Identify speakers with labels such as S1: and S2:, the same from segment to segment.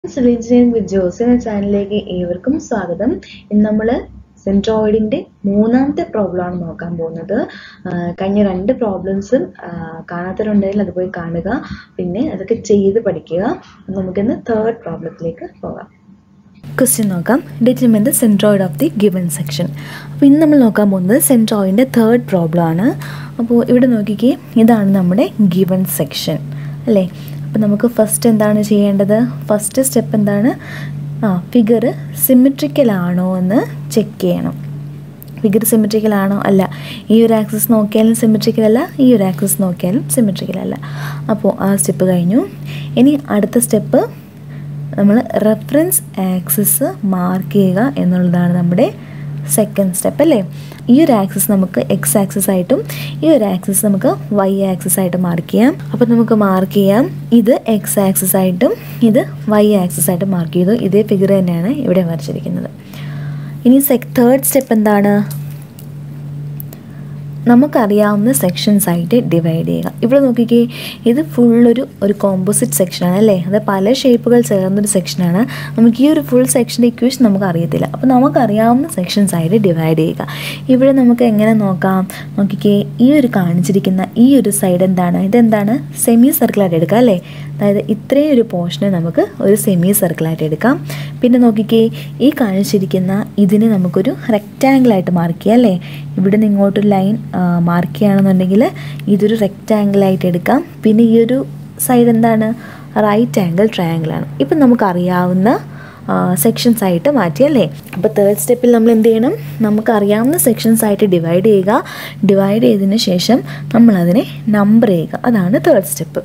S1: Civil engineering വിത്ത് ജോസ് എന്ന ചാനലിലേക്ക് ഏവർക്കും സ്വാഗതം ഇന്ന് നമ്മൾ സെൻട്രോയിഡിന്റെ മൂന്നാമത്തെ പ്രോബ്ലം ആണ് നോക്കാൻ പോകുന്നത് ആഹ് കഴിഞ്ഞ രണ്ട് പ്രോബ്ലംസും കാണാത്തവരുണ്ടെങ്കിൽ അത് പോയി കാണുക പിന്നെ അതൊക്കെ ചെയ്ത് പഠിക്കുക അപ്പോൾ നമുക്കിന്ന് തേർഡ് പ്രോബ്ലത്തിലേക്ക് പോകാം
S2: ക്വസ്റ്റ്യൻ നോക്കാം determine the centroid of the given section അപ്പോൾ ഇന്ന് നമ്മൾ നോക്കാൻ പോകുന്നത് സെൻട്രോയിഡിൻ്റെ തേർഡ് പ്രോബ്ലം ആണ് അപ്പോൾ ഇവിടെ നോക്കിക്കേ ഇതാണ് നമ്മുടെ ഗിവൺ സെക്ഷൻ അല്ലേ അപ്പോൾ നമുക്ക് ഫസ്റ്റ് എന്താണ് ചെയ്യേണ്ടത് ഫസ്റ്റ് സ്റ്റെപ്പ് എന്താണ് ആ ഫിഗർ സിമെട്രിക്കൽ ആണോ എന്ന് ചെക്ക് ചെയ്യണം ഫിഗർ സിമെട്രിക്കൽ ആണോ അല്ല ഈ ഒരു ആക്സിസ് നോക്കിയാലും സിമെട്രിക്കൽ അല്ല ഈ ഒരു ആക്സിസ് നോക്കിയാലും സിമെട്രിക്കൽ അല്ല അപ്പോൾ ആ സ്റ്റെപ്പ് കഴിഞ്ഞു ഇനി അടുത്ത സ്റ്റെപ്പ് നമ്മൾ റെഫറൻസ് ആക്സിസ് മാർക്ക് ചെയ്യുക എന്നുള്ളതാണ് നമ്മുടെ സെക്കൻഡ് സ്റ്റെപ്പ് അല്ലേ ഈ ഒരു ആക്സിസ് നമുക്ക് എക്സ് ആക്സിസ് ആയിട്ടും ഈ ഒരു ആക്സിസ് നമുക്ക് വൈ ആക്സിസ് ആയിട്ട് മാർക്ക് ചെയ്യാം അപ്പോൾ നമുക്ക് മാർക്ക് ചെയ്യാം ഇത് എക്സ് ആക്സിസ് ആയിട്ടും ഇത് വൈ ആക്സിസ് ആയിട്ടും മാർക്ക് ചെയ്തു ഇതേ ഫിഗർ തന്നെയാണ് ഇവിടെ വരച്ചിരിക്കുന്നത് ഇനി സെക് തേർഡ് സ്റ്റെപ്പ് എന്താണ് നമുക്കറിയാവുന്ന സെക്ഷൻസ് ആയിട്ട് ഡിവൈഡ് ചെയ്യുക ഇവിടെ നോക്കിക്കേ ഇത് ഫുള്ളൊരു ഒരു കോമ്പോസിറ്റ് സെക്ഷനാണ് അല്ലേ അത് പല ഷേപ്പുകൾ ചേർന്നൊരു സെക്ഷനാണ് നമുക്ക് ഈ ഒരു ഫുൾ സെക്ഷൻ്റെ ഇക്വേഷൻ നമുക്ക് അറിയത്തില്ല അപ്പോൾ നമുക്കറിയാവുന്ന സെക്ഷൻസ് ആയിട്ട് ഡിവൈഡ് ചെയ്യുക ഇവിടെ നമുക്ക് എങ്ങനെ നോക്കാം നോക്കിക്കേ ഈ ഒരു കാണിച്ചിരിക്കുന്ന ഈ ഒരു സൈഡ് എന്താണ് ഇതെന്താണ് സെമി സർക്കിളായിട്ട് എടുക്കുക അല്ലേ അതായത് ഇത്രയും ഒരു പോർഷനെ നമുക്ക് ഒരു സെമി സർക്കിളായിട്ട് എടുക്കാം പിന്നെ നോക്കിക്കേ ഈ കാണിച്ചിരിക്കുന്ന ഇതിനെ നമുക്കൊരു റെക്റ്റാങ്കിളായിട്ട് മാർക്ക് ചെയ്യാം അല്ലേ ഇവിടെ നിന്ന് ഇങ്ങോട്ടൊരു ലൈൻ മാർക്ക് ചെയ്യുകയാണെന്നുണ്ടെങ്കിൽ ഇതൊരു റെക്റ്റാങ്കിളായിട്ട് എടുക്കാം പിന്നെ ഈ ഒരു സൈഡ് എന്താണ് റൈറ്റ് ആംഗിൾ ട്രയാങ്കിളാണ് ഇപ്പം നമുക്കറിയാവുന്ന സെക്ഷൻസ് ആയിട്ട് മാറ്റിയല്ലേ അപ്പോൾ തേർഡ് സ്റ്റെപ്പിൽ നമ്മൾ എന്ത് ചെയ്യണം നമുക്കറിയാവുന്ന സെക്ഷൻസ് ആയിട്ട് ഡിവൈഡ് ചെയ്യുക ഡിവൈഡ് ചെയ്തതിന് ശേഷം നമ്മളതിനെ നമ്പർ ചെയ്യുക അതാണ് തേർഡ് സ്റ്റെപ്പ്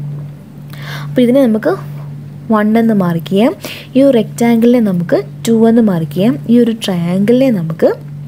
S2: അപ്പോൾ ഇതിനെ നമുക്ക് വൺ എന്ന് മാർക്ക് ചെയ്യാം ഈ ഒരു റെക്റ്റാങ്കിളിനെ നമുക്ക് ടു എന്ന് മാർക്ക് ചെയ്യാം ഈ ഒരു ട്രയാങ്കിളിനെ നമുക്ക്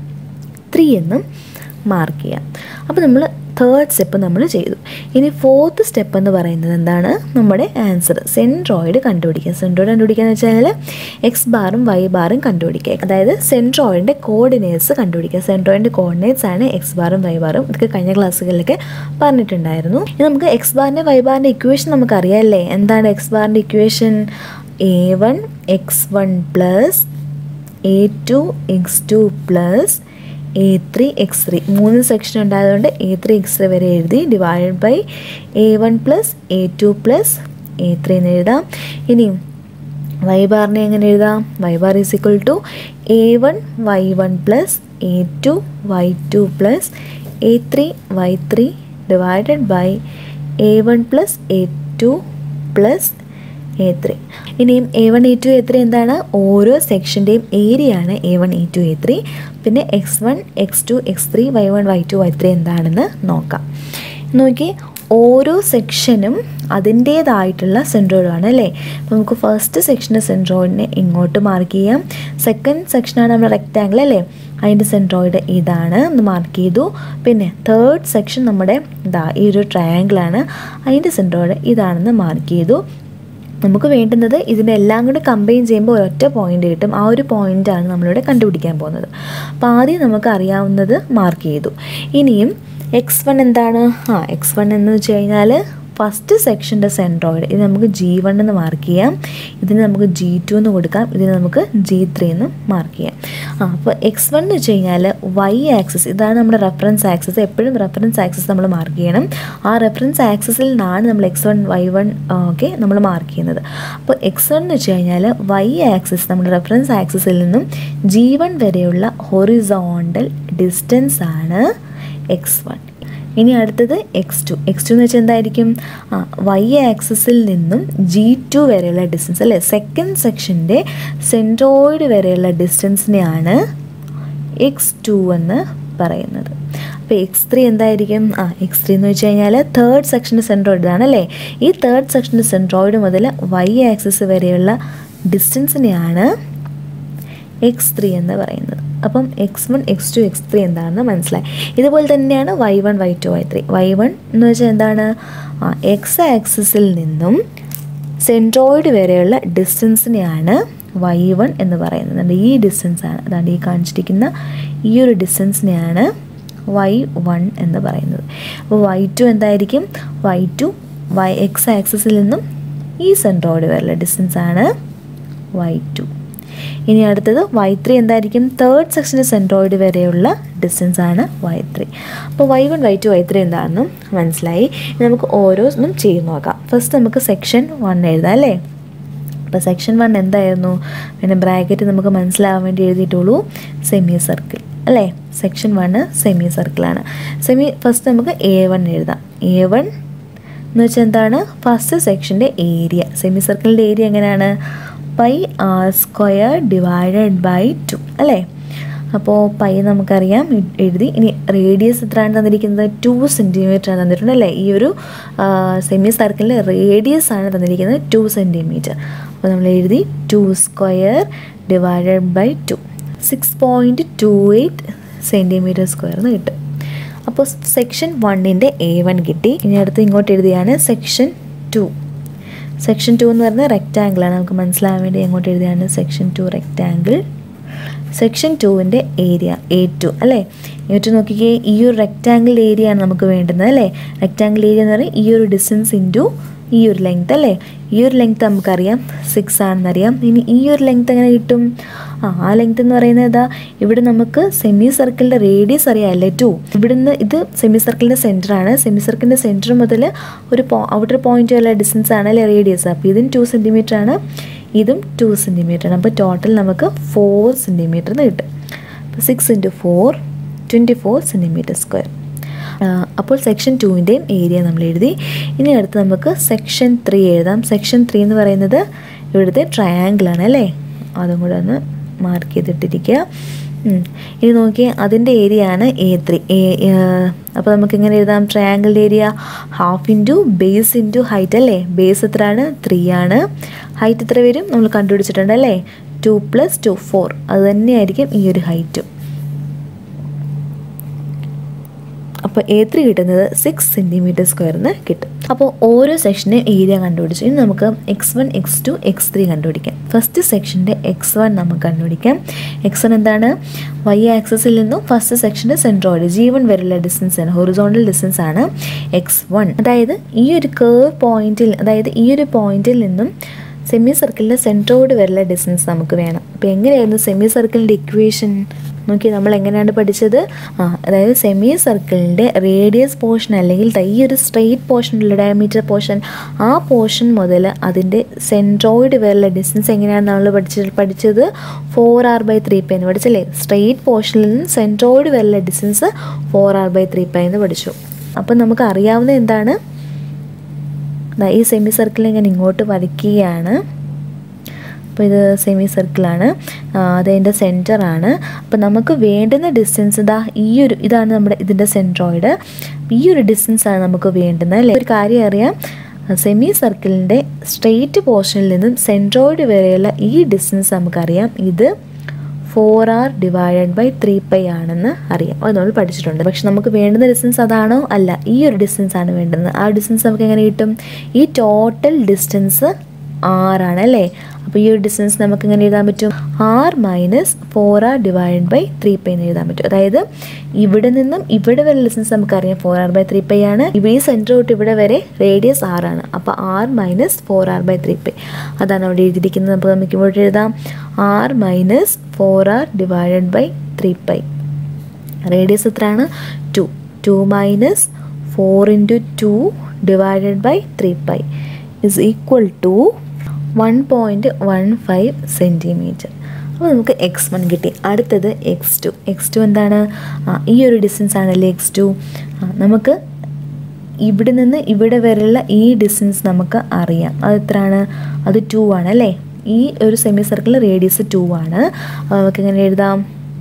S2: ത്രീ എന്നും മാർക്ക് ചെയ്യാം അപ്പോൾ നമ്മൾ തേർഡ് സ്റ്റെപ്പ് നമ്മൾ ചെയ്തു ഇനി ഫോർത്ത് സ്റ്റെപ്പ് എന്ന് പറയുന്നത് എന്താണ് നമ്മുടെ ആൻസർ സെൻട്രോയിഡ് കണ്ടുപിടിക്കുക സെൻട്രോയിഡ് കണ്ടുപിടിക്കുക എന്ന് വെച്ചാൽ എക്സ് ബാറും വൈ ബാറും കണ്ടുപിടിക്കുക അതായത് സെൻട്രോയിഡിൻ്റെ കോർഡിനേറ്റ്സ് കണ്ടുപിടിക്കുക സെൻട്രോയിഡിൻ്റെ കോർഡിനേറ്റ്സ് ആണ് എക്സ് ബാറും വൈ ബാറും ഇതൊക്കെ കഴിഞ്ഞ ക്ലാസ്സുകളിലൊക്കെ പറഞ്ഞിട്ടുണ്ടായിരുന്നു ഇനി നമുക്ക് എക്സ് ബാറിൻ്റെ വൈ ബാറിൻ്റെ ഇക്വേഷൻ നമുക്കറിയാം അല്ലേ എന്താണ് എക്സ് ബാറിൻ്റെ equation A one X one plus A two X two plus A three X three മൂന്ന് സെക്ഷൻ ഉണ്ടായതുകൊണ്ട് എ ത്രീ എക്സ് ത്രീ വരെ എഴുതി divide by A one plus A two plus A three എന്ന് എഴുതാം ഇനി Y ബാറിനെ എങ്ങനെ എഴുതാം Y bar is equal to A one Y one plus A two Y two plus A three Y three divided by A one plus A two plus A three ഇനിയും A one A two A three എന്താണ് ഓരോ സെക്ഷൻ്റെയും area ആണ് A one A two A three പിന്നെ X one X two X three Y one Y two Y three എന്താണെന്ന് നോക്കാം നോക്കി ഓരോ സെക്ഷനും അതിൻ്റേതായിട്ടുള്ള സെൻട്രോയിഡാണ് അല്ലേ അപ്പോൾ നമുക്ക് ഫസ്റ്റ് സെക്ഷൻ്റെ സെൻട്രോയിഡിനെ ഇങ്ങോട്ട് മാർക്ക് ചെയ്യാം സെക്കൻഡ് സെക്ഷനാണ് നമ്മുടെ റെക്റ്റാങ്കിൾ അല്ലേ അതിൻ്റെ സെൻട്രോയിഡ് ഇതാണ് എന്ന് മാർക്ക് ചെയ്തു പിന്നെ തേർഡ് സെക്ഷൻ നമ്മുടെ ഇതാ ഈ ഒരു ട്രയാങ്കിളാണ് അതിൻ്റെ സെൻട്രോയിഡ് ഇതാണെന്ന് മാർക്ക് ചെയ്തു നമുക്ക് വേണ്ടുന്നത് ഇതിനെല്ലാം കൂടി കമ്പൈൻ ചെയ്യുമ്പോൾ ഒരൊറ്റ പോയിന്റ് കിട്ടും ആ ഒരു പോയിന്റാണ് നമ്മളിവിടെ കണ്ടുപിടിക്കാൻ പോകുന്നത് അപ്പോൾ ആദ്യം നമുക്ക് അറിയാവുന്നത് മാർക്ക് ചെയ്തു ഇനിയും എക്സ് വൺ എന്താണ് ആ എക്സ് വൺ എന്ന് വെച്ച് കഴിഞ്ഞാൽ ഫസ്റ്റ് സെക്ഷൻ്റെ സെൻട്രോയിഡ് ഇത് നമുക്ക് ജി വൺ എന്ന് മാർക്ക് ചെയ്യാം ഇതിന് നമുക്ക് ജി ടു എന്ന് കൊടുക്കാം ഇതിന് നമുക്ക് ജി ത്രീ എന്ന് മാർക്ക് ചെയ്യാം ആ അപ്പോൾ എക്സ് വൺ എന്ന് വെച്ച് കഴിഞ്ഞാൽ വൈ ആക്സിസ് ഇതാണ് നമ്മുടെ റെഫറൻസ് ആക്സിസ് എപ്പോഴും റെഫറൻസ് ആക്സിസ് നമ്മൾ മാർക്ക് ചെയ്യണം ആ റെഫറൻസ് ആക്സിസിൽ നിന്നാണ് നമ്മൾ എക്സ് വൺ വൈ വൺ ഒക്കെ നമ്മൾ മാർക്ക് ചെയ്യുന്നത് അപ്പോൾ എക്സ് വൺ എന്ന് വെച്ച് കഴിഞ്ഞാൽ വൈ ആക്സിസ് നമ്മുടെ റെഫറൻസ് ആക്സിസിൽ നിന്നും ജി വൺ വരെയുള്ള ഹൊറിസോണ്ടൽ ഡിസ്റ്റൻസ് ആണ് എക്സ് വൺ ഇനി അടുത്തത് എക്സ് ടു എക്സ് ടു എന്ന് വെച്ചാൽ എന്തായിരിക്കും ആ വൈ ആക്സിസിൽ നിന്നും ജി ടു വരെയുള്ള ഡിസ്റ്റൻസ് അല്ലേ സെക്കൻഡ് സെക്ഷൻ്റെ സെൻട്രോയിഡ് വരെയുള്ള ഡിസ്റ്റൻസിനെയാണ് എക്സ് ടു എന്ന് പറയുന്നത് അപ്പോൾ എക്സ് ത്രീ എന്തായിരിക്കും ആ എക്സ് ത്രീ എന്ന് വെച്ച് കഴിഞ്ഞാൽ തേർഡ് സെക്ഷൻ്റെ സെൻട്രോയിഡ് ആണല്ലേ ഈ തേർഡ് സെക്ഷൻ്റെ സെൻട്രോയിഡ് മുതൽ വൈ ആക്സിസ് വരെയുള്ള ഡിസ്റ്റൻസിനെയാണ് എക്സ് ത്രീ എന്ന് പറയുന്നത് അപ്പം X one X two X three എന്താണെന്ന് മനസ്സിലായി ഇതുപോലെ തന്നെയാണ് Y one Y two Y three Y one എന്ന് വെച്ചാൽ എന്താണ് ആ എക്സ് ആക്സിസിൽ നിന്നും സെൻട്രോയിഡ് വരെയുള്ള ഡിസ്റ്റൻസിനെയാണ് വൈ വൺ എന്ന് പറയുന്നത് ഈ ഡിസ്റ്റൻസ് ആണ് അതാണ് ഈ കാണിച്ചിരിക്കുന്ന ഈ ഒരു ഡിസ്റ്റൻസിനെയാണ് വൈ വൺ എന്ന് പറയുന്നത് അപ്പോൾ വൈ ടു എന്തായിരിക്കും വൈ ടു വൈ എക്സ് ആക്സിസിൽ നിന്നും ഈ സെൻട്രോയിഡ് വരെയുള്ള ഡിസ്റ്റൻസ് ആണ് വൈ ടു ഇനി അടുത്തത് വൈ ത്രീ എന്തായിരിക്കും തേർഡ് സെക്ഷൻ്റെ സെൻട്രോയിഡ് വരെയുള്ള ഡിസ്റ്റൻസ് ആണ് വൈ ത്രീ അപ്പോൾ Y one Y two Y three എന്താണെന്നും മനസ്സിലായി ഇനി നമുക്ക് ഓരോന്നും ചെയ്ത് നോക്കാം ഫസ്റ്റ് നമുക്ക് സെക്ഷൻ വൺ എഴുതാം അല്ലേ അപ്പോൾ സെക്ഷൻ വൺ എന്തായിരുന്നു പിന്നെ ബ്രാക്കറ്റ് നമുക്ക് മനസ്സിലാവാൻ വേണ്ടി എഴുതിയിട്ടുള്ളൂ സെമി സർക്കിൾ അല്ലേ സെക്ഷൻ വണ്ണ് സെമി സർക്കിളാണ് സെമി ഫസ്റ്റ് നമുക്ക് എ വൺ എഴുതാം എ വൺ എന്ന് വെച്ചാൽ എന്താണ് ഫസ്റ്റ് സെക്ഷൻ്റെ ഏരിയ സെമി സർക്കിളിൻ്റെ ഏരിയ എങ്ങനെയാണ് pi R square divided by two അല്ലേ അപ്പോൾ പൈ നമുക്കറിയാം എ- എഴുതി ഇനി റേഡിയസ് എത്രയാണ് തന്നിരിക്കുന്നത് ടു സെൻറ്റിമീറ്റർ ആണ് തന്നിട്ടുണ്ട് അല്ലേ ഈ ഒരു സെമി സർക്കിളിൻ്റെ റേഡിയസ് ആണ് തന്നിരിക്കുന്നത് ടു സെൻറ്റിമീറ്റർ അപ്പോൾ നമ്മൾ എഴുതി two square divided by two six point two eight centimetre square എന്ന് കിട്ടും അപ്പോൾ സെക്ഷൻ വണ്ണിൻ്റെ എ വൺ കിട്ടി ഇനി അടുത്ത് ഇങ്ങോട്ട് എഴുതിയാണ് സെക്ഷൻ ടു സെക്ഷൻ ടു എന്ന് പറയുന്നത് റെക്റ്റാങ്കിളാണ് നമുക്ക് മനസ്സിലാവാൻ വേണ്ടി എങ്ങോട്ട് എഴുതിയാണ് സെക്ഷൻ ടു റെക്റ്റാങ്കിൾ സെക്ഷൻ ടുവിൻ്റെ ഏരിയ എ ടു അല്ലേ ഇങ്ങോട്ട് നോക്കിക്കേ ഈ ഒരു റെക്റ്റാങ്കിൾ ഏരിയ ആണ് നമുക്ക് വേണ്ടുന്നത് അല്ലേ റെക്റ്റാങ്കിൾ ഏരിയ എന്ന് പറയുന്നത് ഈ ഒരു ഡിസ്റ്റൻസ് ഇൻറ്റു ഈ ഒരു ലെങ്ത് അല്ലേ ഈ ഒരു ലെങ്ത് നമുക്കറിയാം സിക്സ് ആണെന്നറിയാം ഇനി ഈ ഒരു ലെങ്ത് എങ്ങനെ കിട്ടും ആ ആ ലെങ്ത് എന്ന് പറയുന്നത് ഏതാ ഇവിടെ നമുക്ക് സെമി സർക്കിളിൻ്റെ റേഡിയസ് അറിയാമല്ലേ ടു ഇവിടുന്ന് ഇത് സെമി സർക്കിളിൻ്റെ സെൻറ്റർ ആണ് സെമി സർക്കിളിൻ്റെ സെൻറ്റർ മുതൽ ഒരു പോ ഔട്ടർ പോയിന്റ് വരെ ഡിസ്റ്റൻസ് ആണ് അല്ലേ റേഡിയസ് അപ്പോൾ ഇതും ടു സെൻറ്റിമീറ്റർ ആണ് ഇതും ടു സെൻറ്റിമീറ്റർ ആണ് അപ്പോൾ ടോട്ടൽ നമുക്ക് ഫോർ സെൻറ്റിമീറ്റർ എന്ന് കിട്ടും അപ്പോൾ six into four twenty four centimetre square അപ്പോൾ സെക്ഷൻ ടുവിൻ്റെയും ഏരിയ നമ്മൾ എഴുതി ഇനി അടുത്ത് നമുക്ക് സെക്ഷൻ ത്രീ എഴുതാം സെക്ഷൻ ത്രീ എന്ന് പറയുന്നത് ഇവിടുത്തെ triangle ആണ് അല്ലേ അതും കൂടെ ഒന്ന് മാർക്ക് ചെയ്തിട്ടിരിക്കുക ഉം. ഇനി നോക്കിയേ അതിൻ്റെ ഏരിയ ആണ് എ ത്രീ എ അപ്പോൾ നമുക്ക് എങ്ങനെ എഴുതാം ട്രയാങ്കിളിൻ്റെ area half into base into height അല്ലേ ബേസ് എത്രയാണ് ത്രീ ആണ് ഹൈറ്റ് എത്ര വരും നമ്മൾ കണ്ടുപിടിച്ചിട്ടുണ്ട് അല്ലേ ടു പ്ലസ് ടു ഫോർ അത് തന്നെയായിരിക്കും ഈ ഒരു ഹൈറ്റും അപ്പോൾ എ ത്രീ കിട്ടുന്നത് സിക്സ് സെൻറ്റിമീറ്റർ സ്ക്വയറിന് കിട്ടും അപ്പോൾ ഓരോ സെക്ഷൻ്റെയും ഏരിയ കണ്ടുപിടിച്ചു ഇനി നമുക്ക് X one X two X three കണ്ടുപിടിക്കാം ഫസ്റ്റ് സെക്ഷൻ്റെ എക്സ് വൺ നമുക്ക് കണ്ടുപിടിക്കാം എക്സ് വൺ എന്താണ് വൈ ആക്സസിൽ നിന്നും ഫസ്റ്റ് സെക്ഷൻ്റെ സെൻട്രോയിഡ് ജി വൺ വരെയുള്ള ഡിസ്റ്റൻസ് ആണ് ഹൊറിസോണ്ടൽ ഡിസ്റ്റൻസ് ആണ് എക്സ് വൺ അതായത് ഈ ഒരു കേവ് പോയിന്റിൽ അതായത് ഈ ഒരു പോയിന്റിൽ നിന്നും സെമി സർക്കിളിൻ്റെ സെൻട്രോയിഡ് വരെയുള്ള ഡിസ്റ്റൻസ് നമുക്ക് വേണം അപ്പോൾ എങ്ങനെയായിരുന്നു സെമി സർക്കിളിൻ്റെ ഇക്വേഷൻ നോക്കി നമ്മൾ എങ്ങനെയാണ് പഠിച്ചത് ആ അതായത് സെമി സർക്കിളിൻ്റെ റേഡിയസ് പോർഷൻ അല്ലെങ്കിൽ ദാ ഈ ഒരു സ്ട്രെയിറ്റ് പോർഷനുള്ള ഡയമീറ്റർ പോർഷൻ ആ പോർഷൻ മുതൽ അതിൻ്റെ സെൻട്രോയിഡ് വരെയുള്ള ഡിസ്റ്റൻസ് എങ്ങനെയാണ് നമ്മൾ പഠിച്ചത് പഠിച്ചത് four R by three pi എന്ന് പഠിച്ചല്ലേ സ്ട്രെയിറ്റ് പോർഷനിൽ നിന്ന് സെൻട്രോയിഡ് വരെയുള്ള distance four R by three pi എന്ന് പഠിച്ചു അപ്പം നമുക്ക് അറിയാവുന്ന എന്താണ് ദാ ഈ സെമി സർക്കിൾ ഇങ്ങനെ ഇങ്ങോട്ട് വരയ്ക്കുകയാണ് അപ്പോൾ ഇത് സെമി സർക്കിളാണ് അതതിൻ്റെ സെൻറ്ററാണ് അപ്പോൾ നമുക്ക് വേണ്ടുന്ന ഡിസ്റ്റൻസ് ഇതാ ഈ ഒരു ഇതാണ് നമ്മുടെ ഇതിൻ്റെ സെൻട്രോയിഡ് ഈ ഒരു ഡിസ്റ്റൻസ് ആണ് നമുക്ക് വേണ്ടുന്നത് അല്ലേ ഒരു കാര്യം അറിയാം സെമി സർക്കിളിൻ്റെ സ്ട്രെയിറ്റ് പോർഷനിൽ നിന്നും സെൻട്രോയിഡ് വരെയുള്ള ഈ ഡിസ്റ്റൻസ് നമുക്കറിയാം ഇത് four R divided by three pi ആണെന്ന് അറിയാം അത് നമ്മൾ പഠിച്ചിട്ടുണ്ട് പക്ഷെ നമുക്ക് വേണ്ടുന്ന ഡിസ്റ്റൻസ് അതാണോ അല്ല ഈ ഒരു ഡിസ്റ്റൻസ് ആണ് വേണ്ടുന്നത് ആ ഡിസ്റ്റൻസ് നമുക്ക് എങ്ങനെ കിട്ടും ഈ ടോട്ടൽ ഡിസ്റ്റൻസ് ആറാണ് അല്ലേ അപ്പോൾ ഈ ഒരു ഡിസ്റ്റൻസ് നമുക്ക് എങ്ങനെ എഴുതാൻ പറ്റും R minus four R divide by three pi എന്ന് എഴുതാൻ പറ്റും അതായത് ഇവിടെ നിന്നും ഇവിടെ വരെ ഡിസ്റ്റൻസ് നമുക്കറിയാം four R by three pi ആണ് ഇവിടെ ഈ സെൻറ്റർ തൊട്ട് ഇവിടെ വരെ റേഡിയസ് ആറാണ് അപ്പോൾ R minus four R by three pi അതാണ് അവിടെ എഴുതിയിരിക്കുന്നത് അപ്പോൾ നമുക്ക് ഇവിടെ എഴുതാം R minus four R divided by three pi radius എത്രയാണ് two two minus four into two divided by three pi is equal to one point one five centimetre അപ്പോൾ നമുക്ക് എക്സ് വൺ കിട്ടി അടുത്തത് എക്സ് ടു എക്സ് ടു എന്താണ് ആ, ഈ ഒരു distance ആണല്ലേ എക്സ് ടു നമുക്ക് ഇവിടെ നിന്ന് ഇവിടെ വരെയുള്ള ഈ ഡിസ്റ്റൻസ് നമുക്ക് അറിയാം അത് എത്രയാണ് അത് ടു ആണ് അല്ലേ ഈ ഒരു സെമി സർക്കിൾ റേഡിയസ് ടു ആണ് അപ്പോൾ നമുക്ക് എങ്ങനെ എഴുതാം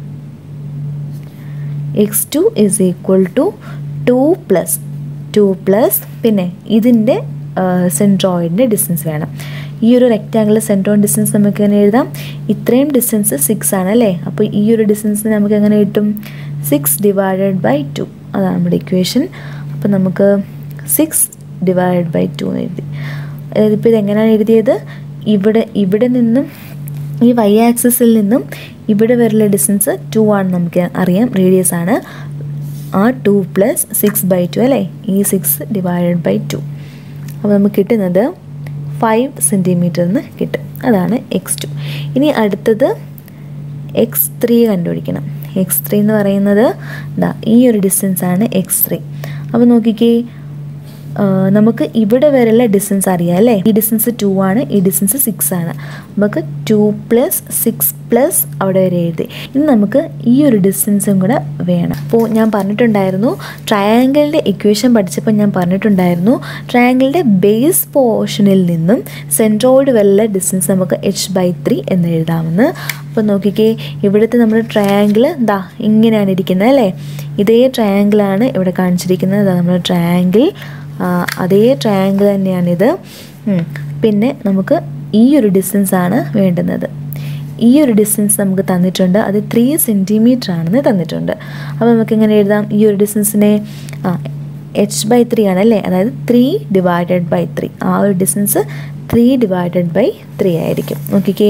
S2: X two is equal to two plus two plus പിന്നെ ഇതിൻ്റെ സെൻട്രോയിഡിൻ്റെ ഡിസ്റ്റൻസ് വേണം ഈ ഒരു റെക്റ്റാങ്കിൾ സെൻട്രോയിഡ് ഡിസ്റ്റൻസ് നമുക്ക് എങ്ങനെ എഴുതാം ഇത്രയും ഡിസ്റ്റൻസ് സിക്സ് ആണ് അല്ലേ അപ്പോൾ ഈ ഒരു ഡിസ്റ്റൻസ് നമുക്ക് എങ്ങനെ കിട്ടും സിക്സ് ഡിവൈഡഡ് ബൈ ടു അതാണ് നമ്മുടെ ഇക്വേഷൻ അപ്പോൾ നമുക്ക് സിക്സ് ഡിവൈഡഡ് ബൈ ടു എന്ന് എഴുതി അതായത് ഇപ്പോൾ ഇത് എങ്ങനെയാണ് എഴുതിയത് ഇവിടെ ഇവിടെ നിന്നും ഈ വൈ ആക്സിസിൽ നിന്നും ഇവിടെ വരെയുള്ള ഡിസ്റ്റൻസ് ടു ആണ് നമുക്ക് അറിയാം റേഡിയസ് ആണ് ആ two plus six by two അല്ലേ ഈ സിക്സ് ഡിവൈഡഡ് ബൈ ടു അപ്പോൾ നമുക്ക് കിട്ടുന്നത് ഫൈവ് സെൻറ്റിമീറ്റർ എന്ന് കിട്ടും അതാണ് എക്സ് ടു ഇനി അടുത്തത് എക്സ് ത്രീ കണ്ടുപിടിക്കണം എക്സ് ത്രീ എന്ന് പറയുന്നത് ഇതാ ഈ ഒരു ഡിസ്റ്റൻസ് ആണ് എക്സ് ത്രീ അപ്പോൾ നോക്കിക്കേ ആ, നമുക്ക് ഇവിടെ വരെയുള്ള ഡിസ്റ്റൻസ് അറിയാം അല്ലേ ഈ ഡിസ്റ്റൻസ് ടു ആണ് ഈ ഡിസ്റ്റൻസ് സിക്സ് ആണ് നമുക്ക് ടു പ്ലസ് സിക്സ് പ്ലസ് അവിടെ വരെ എഴുതി ഇനി നമുക്ക് ഈ ഒരു ഡിസ്റ്റൻസും കൂടെ വേണം അപ്പോൾ ഞാൻ പറഞ്ഞിട്ടുണ്ടായിരുന്നു ട്രയാങ്കിളിൻ്റെ ഇക്വേഷൻ പഠിച്ചപ്പോൾ ഞാൻ പറഞ്ഞിട്ടുണ്ടായിരുന്നു ട്രയാങ്കിളിൻ്റെ ബേസ് പോർഷനിൽ നിന്നും സെൻട്രോയിഡ് വരെയുള്ള ഡിസ്റ്റൻസ് നമുക്ക് എച്ച് ബൈ ത്രീ എന്ന് എഴുതാമെന്ന് അപ്പോൾ നോക്കിക്കേ ഇവിടുത്തെ നമ്മൾ ട്രയാങ്കിൾ ദാ ഇങ്ങനെയാണ് ഇരിക്കുന്നത് അല്ലേ ഇതേ ട്രയാങ്കിളാണ് ഇവിടെ കാണിച്ചിരിക്കുന്നത് ദാ നമ്മുടെ ട്രയാങ്കിൾ അതേ ട്രയാങ്കിൾ തന്നെയാണിത് ഉം. പിന്നെ നമുക്ക് ഈ ഒരു ഡിസ്റ്റൻസ് ആണ് വേണ്ടുന്നത് ഈ ഒരു ഡിസ്റ്റൻസ് നമുക്ക് തന്നിട്ടുണ്ട് അത് ത്രീ സെൻറ്റിമീറ്റർ ആണെന്ന് തന്നിട്ടുണ്ട് അപ്പോൾ നമുക്ക് എങ്ങനെ എഴുതാം ഈ ഒരു ഡിസ്റ്റൻസിനെ ആ എച്ച് ബൈ ത്രീ ആണല്ലേ അതായത് ത്രീ ഡിവൈഡഡ് ബൈ ത്രീ ആ ഒരു distance three divided by three ആയിരിക്കും നോക്കിക്കേ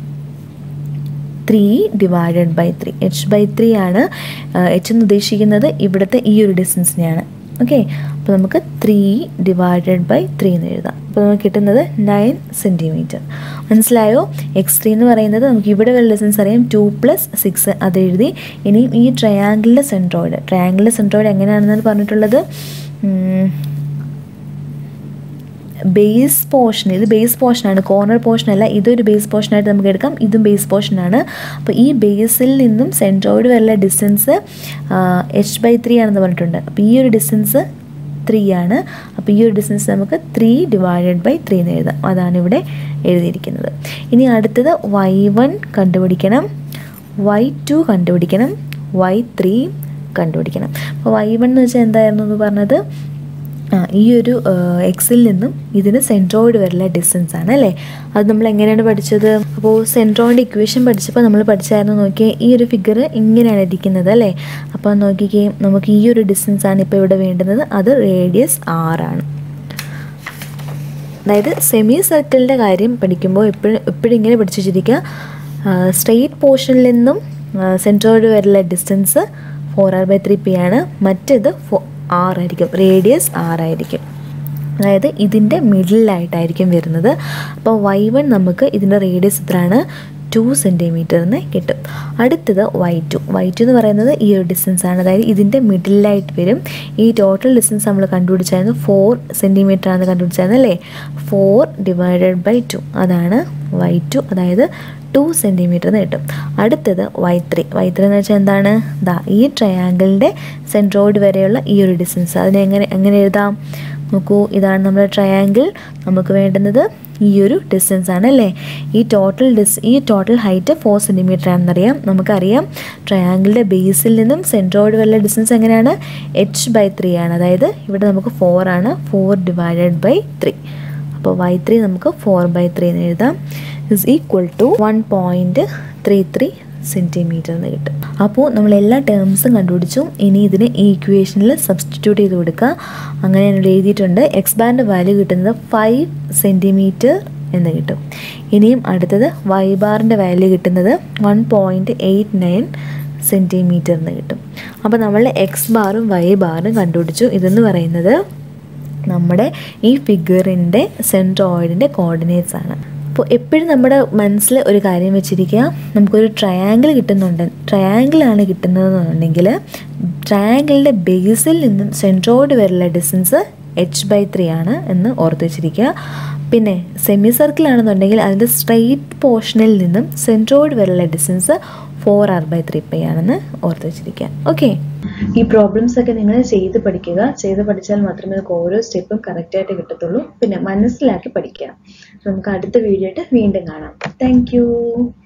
S2: three divided by three H by three ആണ് എച്ച് എന്ന് ഉദ്ദേശിക്കുന്നത് ഇവിടുത്തെ ഈ ഒരു ഡിസ്റ്റൻസിനെയാണ് ഓക്കെ അപ്പോൾ നമുക്ക് ത്രീ ഡിവൈഡഡ് ബൈ ത്രീ എന്ന് എഴുതാം അപ്പോൾ നമുക്ക് കിട്ടുന്നത് നയൻ സെൻറ്റിമീറ്റർ മനസ്സിലായോ എക്സ് ത്രീ എന്ന് പറയുന്നത് നമുക്ക് ഇവിടെ വരെ ഡിസ്റ്റൻസ് അറിയാം ടു പ്ലസ് സിക്സ് അത് എഴുതി ഇനിയും ഈ ട്രയാങ്കിളിൻ്റെ സെൻട്രോയിഡ് ട്രയാങ്കിളിൻ്റെ സെൻട്രോയിഡ് എങ്ങനെയാണെന്നാണ് പറഞ്ഞിട്ടുള്ളത് ഉം, ബേസ് പോർഷൻ ഇത് ബേസ് പോർഷനാണ് കോർണർ പോർഷൻ അല്ല ഇതൊരു ബേസ് പോർഷനായിട്ട് നമുക്ക് എടുക്കാം ഇതും ബേസ് പോർഷനാണ് അപ്പോൾ ഈ ബേസിൽ നിന്നും സെൻട്രോയിഡ് വരെയുള്ള ഡിസ്റ്റൻസ് എച്ച് ബൈ ത്രീ ആണെന്ന് പറഞ്ഞിട്ടുണ്ട് അപ്പോൾ ഈ ഒരു ഡിസ്റ്റൻസ് ത്രീ ആണ് അപ്പോൾ ഈ ഒരു ഡിസ്റ്റൻസ് നമുക്ക് ത്രീ ഡിവൈഡഡ് ബൈ ത്രീ എന്ന് എഴുതാം അതാണ് ഇവിടെ എഴുതിയിരിക്കുന്നത് ഇനി അടുത്തത് വൈ വൺ കണ്ടുപിടിക്കണം വൈ ടു കണ്ടുപിടിക്കണം വൈ ത്രീ കണ്ടുപിടിക്കണം അപ്പോൾ വൈ വൺ എന്ന് വെച്ചാൽ എന്തായിരുന്നു എന്ന് പറഞ്ഞത് ആ ഈ ഒരു എക്സിൽ നിന്നും ഇതിന് സെൻട്രോയിഡ് വരെയുള്ള ഡിസ്റ്റൻസ് ആണ് അല്ലേ അത് നമ്മൾ എങ്ങനെയാണ് പഠിച്ചത് അപ്പോൾ സെൻട്രോയിഡ് ഇക്വേഷൻ പഠിച്ചപ്പോൾ നമ്മൾ പഠിച്ചായിരുന്നു നോക്കിയേ ഈ ഒരു ഫിഗർ ഇങ്ങനെയാണ് ഇരിക്കുന്നത് അല്ലേ അപ്പോൾ നോക്കിക്കേ നമുക്ക് ഈ ഒരു ഡിസ്റ്റൻസ് ആണ് ഇപ്പോൾ ഇവിടെ വേണ്ടുന്നത് അത് റേഡിയസ് ആറാണ് അതായത് സെമി സർക്കിളിൻ്റെ കാര്യം പഠിക്കുമ്പോൾ എപ്പോഴും എപ്പോഴും ഇങ്ങനെ പഠിച്ചു വെച്ചിരിക്കുക സ്ട്രെയിറ്റ് പോർഷനിൽ നിന്നും സെൻട്രോയിഡ് വരെയുള്ള distance four R by three pi ആണ് മറ്റേത് ഫോ ആറായിരിക്കും റേഡിയസ് ആറായിരിക്കും അതായത് ഇതിൻ്റെ മിഡിലായിട്ടായിരിക്കും വരുന്നത് അപ്പോൾ വൈ വൺ നമുക്ക് ഇതിൻ്റെ റേഡിയസ് എത്രയാണ് ടു സെൻറ്റിമീറ്ററിന് കിട്ടും അടുത്തത് വൈ ടു വൈ ടു എന്ന് പറയുന്നത് ഈ ഒരു ഡിസ്റ്റൻസ് ആണ് അതായത് ഇതിൻ്റെ മിഡിലായിട്ട് വരും ഈ ടോട്ടൽ ഡിസ്റ്റൻസ് നമ്മൾ കണ്ടുപിടിച്ചായിരുന്നു ഫോർ സെൻറ്റിമീറ്റർ ആണ് കണ്ടുപിടിച്ചായിരുന്നു അല്ലേ ഫോർ ഡിവൈഡഡ് ബൈ ടു അതാണ് വൈ ടു അതായത് ടു സെൻറ്റിമീറ്റർ എന്ന് കിട്ടും അടുത്തത് വൈ ത്രീ വൈ ത്രീ എന്ന് വെച്ചാൽ എന്താണ് ദാ ഈ ട്രയാങ്കിളിൻ്റെ സെൻട്രോയിഡ് വരെയുള്ള ഈ ഒരു ഡിസ്റ്റൻസ് അതിനെ എങ്ങനെ എങ്ങനെ എഴുതാം നോക്കൂ ഇതാണ് നമ്മുടെ ട്രയാങ്കിൾ നമുക്ക് വേണ്ടുന്നത് ഈ ഒരു ഡിസ്റ്റൻസ് ആണ് അല്ലേ ഈ ടോട്ടൽ ഡിസ് ഈ ടോട്ടൽ ഹൈറ്റ് ഫോർ സെൻറ്റിമീറ്റർ ആണെന്നറിയാം നമുക്കറിയാം ട്രയാങ്കിളിൻ്റെ ബേസിൽ നിന്നും സെൻട്രോയിഡ് വരെയുള്ള ഡിസ്റ്റൻസ് എങ്ങനെയാണ് എച്ച് ബൈ ത്രീ ആണ് അതായത് ഇവിടെ നമുക്ക് ഫോർ ആണ് ഫോർ ഡിവൈഡഡ് ബൈ ത്രീ അപ്പോൾ വൈ ത്രീ നമുക്ക് ഫോർ ബൈ ത്രീ എന്ന് എഴുതാം is equal to one point three three centimetre എന്ന് കിട്ടും അപ്പോൾ നമ്മൾ എല്ലാ ടേംസും കണ്ടുപിടിച്ചു ഇനി ഇതിനെ ഈ ഇക്വേഷനിൽ സബ്സ്റ്റിറ്റ്യൂട്ട് ചെയ്ത് കൊടുക്കുക അങ്ങനെ ഞാൻ ഇവിടെ എഴുതിയിട്ടുണ്ട് എക്സ് ബാറിൻ്റെ വാല്യൂ കിട്ടുന്നത് ഫൈവ് സെൻറ്റിമീറ്റർ എന്ന് കിട്ടും ഇനിയും അടുത്തത് വൈ ബാറിൻ്റെ വാല്യൂ കിട്ടുന്നത് one point eight nine centimetre എന്ന് കിട്ടും അപ്പോൾ നമ്മൾ എക്സ് ബാറും വൈ ബാറും കണ്ടുപിടിച്ചു ഇതെന്ന് പറയുന്നത് നമ്മുടെ ഈ ഫിഗറിൻ്റെ സെൻട്രോയിഡിൻ്റെ കോർഡിനേറ്റ്സ് ആണ് അപ്പോൾ എപ്പോഴും നമ്മുടെ മനസ്സിൽ ഒരു കാര്യം വെച്ചിരിക്കുക നമുക്കൊരു ട്രയാങ്കിൾ കിട്ടുന്നുണ്ട് ട്രയാങ്കിളാണ് കിട്ടുന്നതെന്നുണ്ടെങ്കിൽ ട്രയാങ്കിളിൻ്റെ ബേസിൽ നിന്നും സെൻട്രോയിഡ് വരെയുള്ള ഡിസ്റ്റൻസ് എച്ച് ബൈ ത്രീ ആണ് എന്ന് ഓർത്ത് വെച്ചിരിക്കുക പിന്നെ സെമി സർക്കിൾ ആണെന്നുണ്ടെങ്കിൽ അതിൻ്റെ സ്ട്രെയിറ്റ് പോർഷനിൽ നിന്നും സെൻട്രോയിഡ് വരെയുള്ള distance four R by three pi ആണെന്ന് ഓർത്ത് വെച്ചിരിക്കുക ഓക്കെ
S1: ഈ പ്രോബ്ലംസ് ഒക്കെ നിങ്ങൾ ചെയ്ത് പഠിക്കുക ചെയ്ത് പഠിച്ചാൽ മാത്രമേ നമുക്ക് ഓരോ സ്റ്റെപ്പും കറക്റ്റ് ആയിട്ട് കിട്ടത്തുള്ളൂ പിന്നെ മനസ്സിലാക്കി പഠിക്കുക നമുക്ക് അടുത്ത വീഡിയോ ആയിട്ട് വീണ്ടും കാണാം താങ്ക്